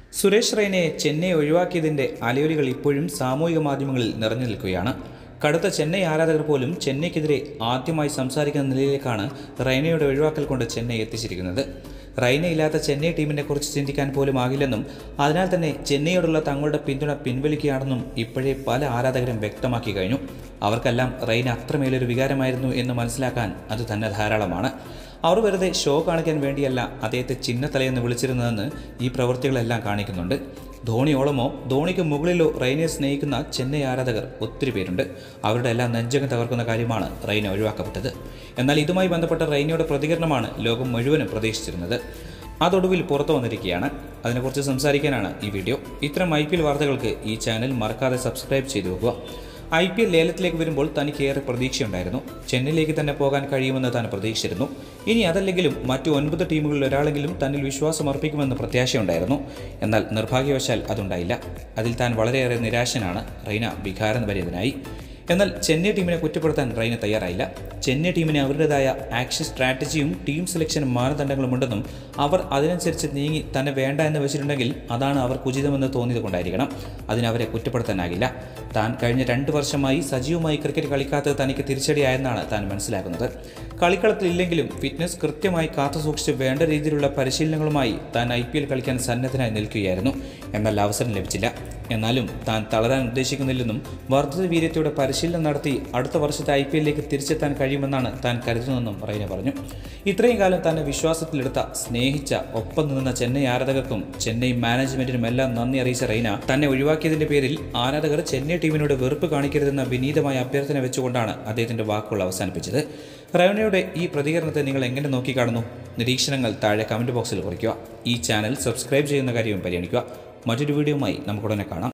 സുരേഷ് റെയ്നയെ ചെന്നൈ ഒഴിവാക്കിയതിന്റെ അലയൊലികൾ ഇപ്പോഴും സാമൂഹിക മാധ്യമങ്ങളിൽ നിറഞ്ഞു നിൽക്കുകയാണ് കടുത്ത ചെന്നൈ ആരാധകർ പോലും ചെന്നൈക്കെതിരെ ആദ്യമായി സംസാരിക്കുന്ന നിലയിലേക്കാണ് റൈനയുടെ ഒഴിവാക്കൽ കൊണ്ട് ചെന്നൈ എത്തിച്ചിരിക്കുന്നത് റൈന ഇല്ലാത്ത ചെന്നൈ ടീമിനെ കുറിച്ച് ചിന്തിക്കാൻ പോലും ആകില്ലെന്നും അതിനാൽ തന്നെ ചെന്നൈയോടുള്ള തങ്ങളുടെ പിന്തുണ പിൻവലിക്കുകയാണെന്നും ഇപ്പോഴേ പല ആരാധകരും വ്യക്തമാക്കി കഴിഞ്ഞു അവർക്കെല്ലാം റൈന അത്രമേലൊരു വികാരമായിരുന്നു എന്ന് മനസ്സിലാക്കാൻ അത് തന്നെ ധാരാളമാണ് അവർ വെറുതെ ഷോ കാണിക്കാൻ വേണ്ടിയല്ല അദ്ദേഹത്തെ ചിന്നത്തലയെന്ന് വിളിച്ചിരുന്നതെന്ന് ഈ പ്രവൃത്തികളെല്ലാം കാണിക്കുന്നുണ്ട് ധോണിയോളമോ ധോണിക്ക് മുകളിലോ റെയിനെ സ്നേഹിക്കുന്ന ചെന്നൈ ആരാധകർ ഒത്തിരി പേരുണ്ട് അവരുടെ എല്ലാം നെഞ്ചകം തകർക്കുന്ന കാര്യമാണ് റെയിന ഒഴിവാക്കപ്പെട്ടത് എന്നാൽ ഇതുമായി ബന്ധപ്പെട്ട റെയിനയുടെ പ്രതികരണമാണ് ലോകം മുഴുവനും പ്രതീക്ഷിച്ചിരുന്നത് അതൊടുവിൽ പുറത്തു വന്നിരിക്കുകയാണ് അതിനെക്കുറിച്ച് സംസാരിക്കാനാണ് ഈ വീഡിയോ ഇത്തരം ഐ പി എൽ വാർത്തകൾക്ക് ഈ ചാനൽ മറക്കാതെ സബ്സ്ക്രൈബ് ചെയ്തു വെക്കുക ഐ പി എൽ ലേലത്തിലേക്ക് വരുമ്പോൾ തനിക്ക് ഏറെ പ്രതീക്ഷയുണ്ടായിരുന്നു ചെന്നൈയിലേക്ക് തന്നെ പോകാൻ കഴിയുമെന്ന് താൻ പ്രതീക്ഷിച്ചിരുന്നു ഇനി അതല്ലെങ്കിലും മറ്റു ഒൻപത് ടീമുകളിൽ ഒരാളെങ്കിലും തന്നിൽ വിശ്വാസം അർപ്പിക്കുമെന്ന് പ്രത്യാശയുണ്ടായിരുന്നു എന്നാൽ നിർഭാഗ്യവശാൽ അതുണ്ടായില്ല അതിൽ താൻ വളരെയേറെ നിരാശനാണ് റൈന വികാരപരിതനായി എന്നാൽ ചെന്നൈ ടീമിനെ കുറ്റപ്പെടുത്താൻ റൈന തയ്യാറായില്ല ചെന്നൈ ടീമിന് അവരുടേതായ ആക്ഷൻ സ്ട്രാറ്റജിയും ടീം സെലക്ഷൻ മാനദണ്ഡങ്ങളും ഉണ്ടെന്നും അവർ അതിനനുസരിച്ച് നീങ്ങി തന്നെ വേണ്ട എന്ന് വെച്ചിട്ടുണ്ടെങ്കിൽ അതാണ് അവർക്ക് ഉചിതമെന്ന് തോന്നിയത് കൊണ്ടായിരിക്കണം അതിന് അവരെ കുറ്റപ്പെടുത്താനാകില്ല താൻ കഴിഞ്ഞ രണ്ട് വർഷമായി സജീവമായി ക്രിക്കറ്റ് കളിക്കാത്തത് തനിക്ക് തിരിച്ചടിയായെന്നാണ് താൻ മനസ്സിലാക്കുന്നത് കളിക്കളത്തിലില്ലെങ്കിലും ഫിറ്റ്നസ് കൃത്യമായി കാത്തുസൂക്ഷിച്ച് വേണ്ട രീതിയിലുള്ള പരിശീലനങ്ങളുമായി താൻ ഐ പി എൽ കളിക്കാൻ സന്നദ്ധനായി നിൽക്കുകയായിരുന്നു എന്നാൽ അവസരം ലഭിച്ചില്ല എന്നാലും താൻ തളരാൻ ഉദ്ദേശിക്കുന്നില്ലെന്നും വർദ്ധിത വീര്യത്തോടെ പരിശീലനം നടത്തി അടുത്ത വർഷത്തെ ഐ പി എല്ലിലേക്ക് തിരിച്ചെത്താൻ കഴിയുമെന്നാണ് താൻ കരുതുന്നതെന്നും റൈന പറഞ്ഞു ഇത്രയും കാലം തന്നെ വിശ്വാസത്തിലെടുത്ത സ്നേഹിച്ച ഒപ്പം നിന്ന ചെന്നൈ ആരാധകർക്കും ചെന്നൈ മാനേജ്മെന്റിനും എല്ലാം നന്ദി അറിയിച്ച റൈന തന്നെ ഒഴിവാക്കിയതിന്റെ പേരിൽ ആരാധകർ ചെന്നൈ ടീമിനോട് വെറുപ്പ് കാണിക്കരുതെന്ന വിനീതമായ അഭ്യർത്ഥന വെച്ചുകൊണ്ടാണ് അദ്ദേഹത്തിന്റെ വാക്കുകൾ അവസാനിപ്പിച്ചത് റൈനയുടെ ഈ പ്രതികരണത്തെ നിങ്ങൾ എങ്ങനെ നോക്കിക്കാണുന്നു നിരീക്ഷണങ്ങൾ താഴെ കമന്റ് ബോക്സിൽ കുറിക്കുക ഈ ചാനൽ സബ്സ്ക്രൈബ് ചെയ്യുന്ന കാര്യവും പരിഗണിക്കുക മറ്റൊരു വീഡിയോയുമായി നമുക്കുടനെ കാണാം